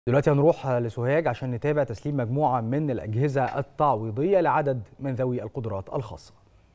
دلوقتي هنروح لسوهاج عشان نتابع تسليم مجموعة من الأجهزة التعويضية لعدد من ذوي القدرات الخاصة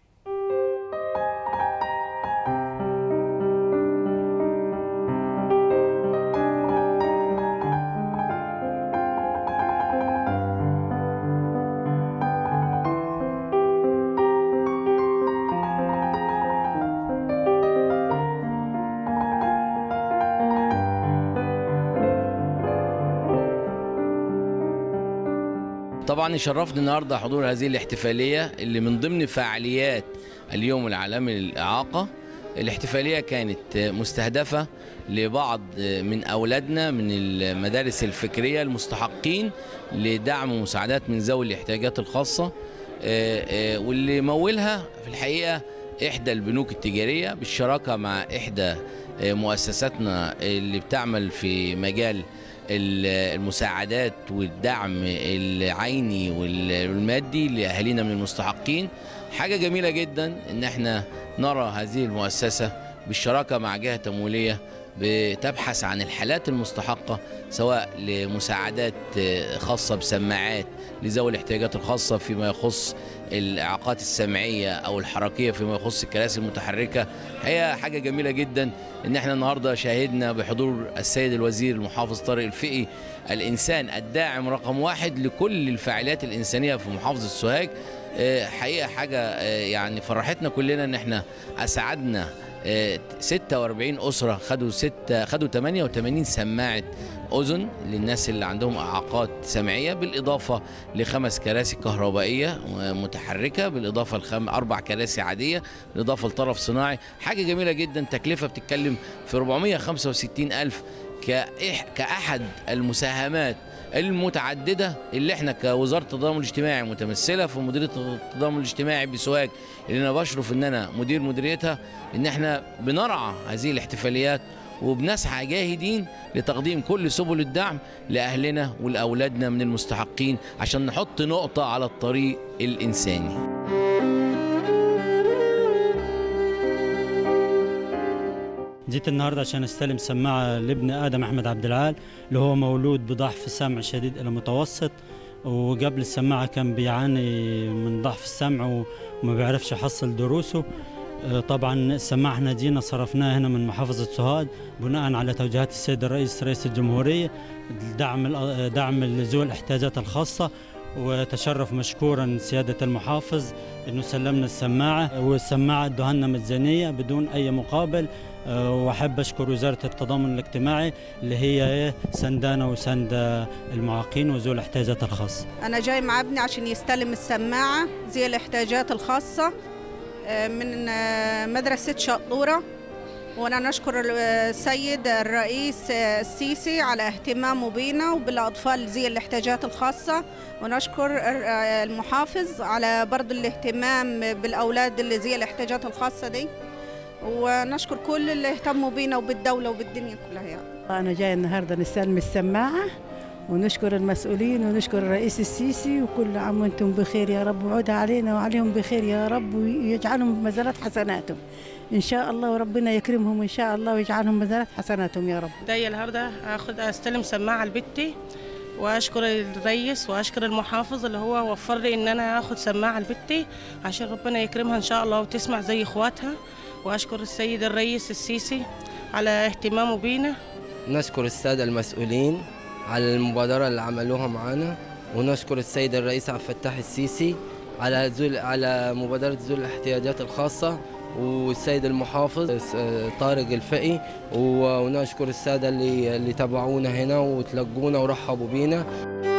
طبعا يشرفني النهارده حضور هذه الاحتفاليه اللي من ضمن فعاليات اليوم العالمي للاعاقه الاحتفاليه كانت مستهدفه لبعض من اولادنا من المدارس الفكريه المستحقين لدعم ومساعدات من ذوي الاحتياجات الخاصه واللي مولها في الحقيقه احدى البنوك التجاريه بالشراكه مع احدى مؤسساتنا اللي بتعمل في مجال المساعدات والدعم العيني والمادي لاهالينا من المستحقين حاجه جميله جدا ان احنا نرى هذه المؤسسه بالشراكه مع جهه تمويليه بتبحث عن الحالات المستحقه سواء لمساعدات خاصه بسماعات لذوي الاحتياجات الخاصه فيما يخص الاعاقات السمعيه او الحركيه فيما يخص الكراسي المتحركه هي حاجه جميله جدا ان احنا النهارده شاهدنا بحضور السيد الوزير المحافظ طارق الفقي الانسان الداعم رقم واحد لكل الفعاليات الانسانيه في محافظه سوهاج حقيقه حاجه يعني فرحتنا كلنا ان احنا اسعدنا 46 اسره خدوا 6 خدوا 88 سماعه اذن للناس اللي عندهم اعاقات سمعيه بالاضافه لخمس كراسي كهربائيه متحركه بالاضافه لخم اربع كراسي عاديه بالاضافه لطرف صناعي حاجه جميله جدا تكلفه بتتكلم في 465 الف كاحد المساهمات المتعدده اللي احنا كوزاره التضامن الاجتماعي متمثله في مديريه التضامن الاجتماعي بسوهاج اللي انا بشرف ان انا مدير مديريتها ان احنا بنرعى هذه الاحتفاليات وبنسعى جاهدين لتقديم كل سبل الدعم لاهلنا ولاولادنا من المستحقين عشان نحط نقطه على الطريق الانساني. جيت النهارده عشان استلم سماعه لابن ادم احمد عبد العال اللي هو مولود بضعف سمع شديد الى متوسط وقبل السماعه كان بيعاني من ضعف السمع وما بيعرفش يحصل دروسه طبعا السماعه احنا جينا صرفناها هنا من محافظه سوهاج بناء على توجيهات السيد الرئيس رئيس الجمهوريه دعم دعم ذوي الاحتياجات الخاصه وتشرف مشكورا سيادة المحافظ انه سلمنا السماعة والسماعة ادوها لنا مجانية بدون اي مقابل واحب اشكر وزارة التضامن الاجتماعي اللي هي سندانا وسند المعاقين وذوي الاحتياجات الخاصة. انا جاي مع ابني عشان يستلم السماعة ذي الاحتياجات الخاصة من مدرسة شطورة وانا نشكر السيد الرئيس السيسي على اهتمامه بينا وبالاطفال ذي الاحتياجات الخاصه ونشكر المحافظ على برضه الاهتمام بالاولاد اللي ذي الاحتياجات الخاصه دي ونشكر كل اللي اهتموا بينا وبالدوله وبالدنيا كلها يعني. انا جاي النهارده نستلم السماعه ونشكر المسؤولين ونشكر الرئيس السيسي وكل عام وانتم بخير يا رب وعودها علينا وعليهم بخير يا رب ويجعلهم بمزالات حسناتهم ان شاء الله وربنا يكرمهم ان شاء الله ويجعلهم مزالات حسناتهم يا رب جاي النهارده اخد استلم سماعه لبنتي واشكر الرئيس واشكر المحافظ اللي هو وفر لي ان انا اخد سماعه لبنتي عشان ربنا يكرمها ان شاء الله وتسمع زي اخواتها واشكر السيد الرئيس السيسي على اهتمامه بينا نشكر الساده المسؤولين على المبادرة اللي عملوها معانا ونشكر السيد الرئيس عبد الفتاح السيسي على زول على مبادرة ذوي الاحتياجات الخاصة والسيد المحافظ طارق الفقي ونشكر السادة اللي اللي تابعونا هنا وتلقونا ورحبوا بينا